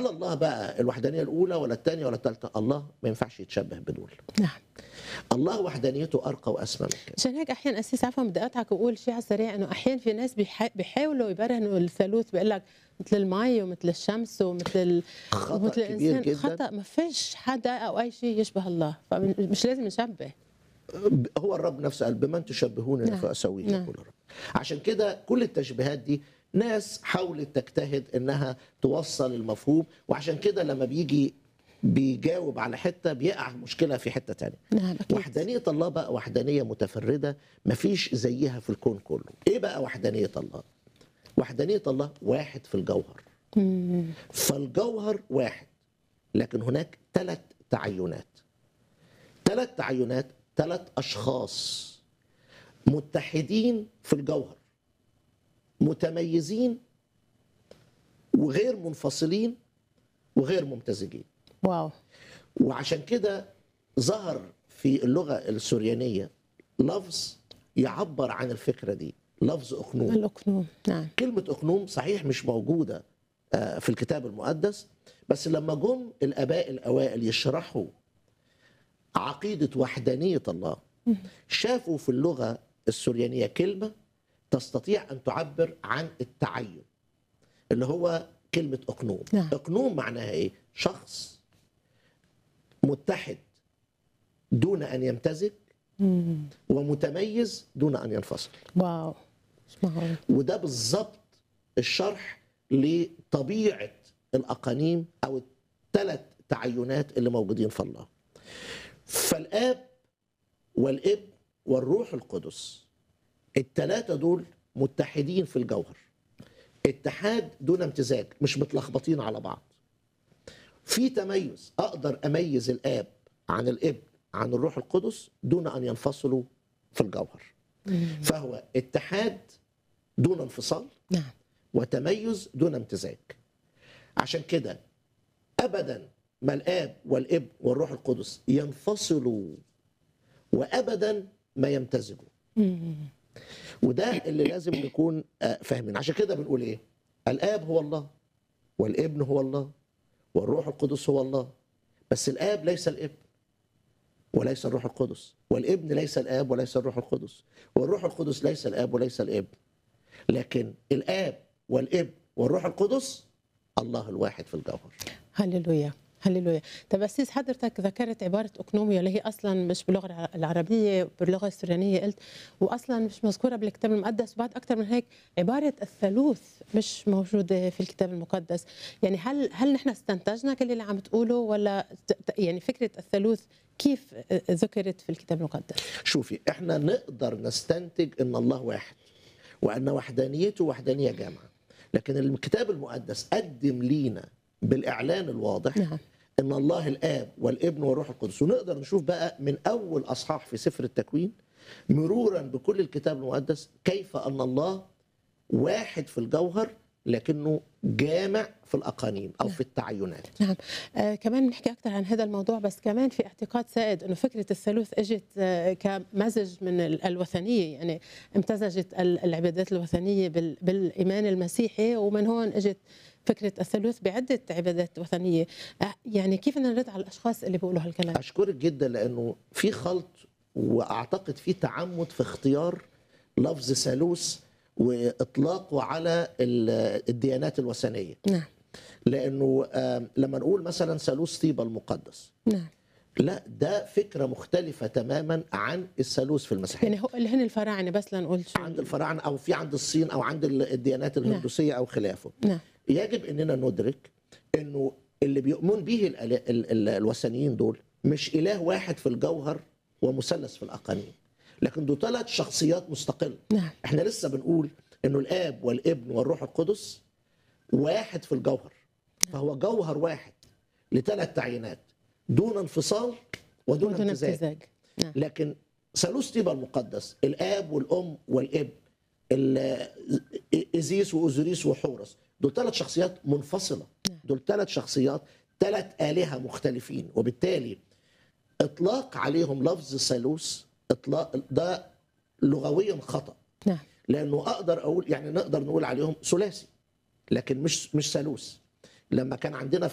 هل الله بقى الوحدانيه الاولى ولا الثانيه ولا الثالثه الله ما ينفعش يتشبه بدول نعم الله وحدانيته ارقى واسمى من كده عشان هيك احيانا اسيس عفوا بدي اقطعك واقول شيء على السريع انه احيانا في ناس بيح- بيحاولوا يبرهنوا الثالوث بيقول لك مثل المي ومثل الشمس ومثل ال... خطا ومثل كبير الانسان جدا خطا ما فيش حدا او اي شيء يشبه الله فمش لازم نشبه هو الرب نفسه قال بمن تشبهون نعم. فاسويه نعم. يقول الرب عشان كده كل التشبيهات دي ناس حاولت تجتهد انها توصل المفهوم وعشان كده لما بيجي بيجاوب على حته بيقع مشكله في حته تانية نعم اكيد وحدانيه الله بقى وحدانيه متفرده مفيش زيها في الكون كله ايه بقى وحدانيه الله وحدانيه الله واحد في الجوهر مم. فالجوهر واحد لكن هناك ثلاث تعينات ثلاث تعينات ثلاث اشخاص متحدين في الجوهر متميزين وغير منفصلين وغير ممتزجين واو وعشان كده ظهر في اللغه السوريانيه لفظ يعبر عن الفكره دي لفظ اقنوم الاقنوم نعم كلمة أقنوم صحيح مش موجودة آه، في الكتاب المقدس بس لما جم الآباء الأوائل يشرحوا عقيدة وحدانية الله شافوا في اللغة السوريانية كلمة تستطيع أن تعبر عن التعين اللي هو كلمة أقنوم نعم. أقنوم معناها إيه؟ شخص متحد دون أن يمتزج مم. ومتميز دون أن ينفصل واو مش معقول وده بالظبط الشرح لطبيعه الاقانيم او الثلاث تعينات اللي موجودين في الله. فالاب والابن والروح القدس الثلاثه دول متحدين في الجوهر. اتحاد دون امتزاج مش متلخبطين على بعض. في تميز اقدر اميز الاب عن الابن عن الروح القدس دون ان ينفصلوا في الجوهر. فهو اتحاد دون انفصال نعم وتميز دون امتزاج عشان كده ابدا ما الاب والابن والروح القدس ينفصلوا وابدا ما يمتزجوا مم. وده اللي لازم نكون آه، فاهمين عشان كده بنقول ايه الاب هو الله والابن هو الله والروح القدس هو الله بس الاب ليس الابن وليس الروح القدس والابن ليس الاب وليس الروح القدس والروح القدس ليس الاب وليس الابن لكن الاب والابن والروح القدس الله الواحد في الجوهر هللويا هللويا طب أسيس حضرتك ذكرت عبارة أقنوميا اللي هي أصلا مش باللغة الع- العربية باللغة السوريانية قلت وأصلا مش مذكورة بالكتاب المقدس وبعد أكثر من هيك عبارة الثالوث مش موجودة في الكتاب المقدس يعني هل هل نحن استنتجنا كل اللي عم تقوله ولا ت- ت- يعني فكرة الثالوث كيف ذكرت في الكتاب المقدس شوفي احنا نقدر نستنتج ان الله واحد وان وحدانيته وحدانيه جامعه لكن الكتاب المقدس قدم لينا بالاعلان الواضح نعم ان الله الاب والابن والروح القدس ونقدر نشوف بقى من اول اصحاح في سفر التكوين مرورا بكل الكتاب المقدس كيف ان الله واحد في الجوهر لكنه جامع في الاقانيم او في التعينات نعم آه كمان نحكي أكثر عن هذا الموضوع بس كمان في اعتقاد سائد أنه فكرة الثالوث أجت آه كمزج من ال- الوثنية يعني امتزجت ال- العبادات الوثنية بال- بالإيمان المسيحي ومن هون أجت فكرة الثالوث بعدة عبادات وثنية آه يعني كيف بدنا نرد على الأشخاص اللي بيقولوا هالكلام اشكرك جدا لانه في خلط واعتقد في تعمد في اختيار لفظ ثالوث واطلاقه على ال- الديانات الوثنيه نعم لانه آم، لما نقول مثلا ثالوث طيبه المقدس نعم لا ده فكره مختلفه تماما عن الثالوث في المسيحيه يعني هو اللي هن الفراعنة بس لنقول شو عند الفراعنه او في عند الصين او عند ال- الديانات الهندوسيه او خلافه نعم يجب اننا ندرك انه اللي بيؤمن به ال- ال- ال- الوثنيين دول مش اله واحد في الجوهر ومثلث في الاقانيم لكن دول ثلاث شخصيات مستقله نعم احنا لسه بنقول انه الاب والابن والروح القدس واحد في الجوهر فهو جوهر واحد لثلاث تعيينات دون انفصال ودون ودون امتزاج امتزاج نعم لكن ثالوث طيبة المقدس الاب والام والابن ال- ازيس واوزوريس وحورس دول ثلاث شخصيات منفصله نعم. دول ثلاث شخصيات ثلاث الهه مختلفين وبالتالي اطلاق عليهم لفظ ثالوث اطلاق ده لغويا خطا نعم لانه اقدر اقول يعني نقدر نقول عليهم ثلاثي لكن مش مش ثالوث لما كان عندنا في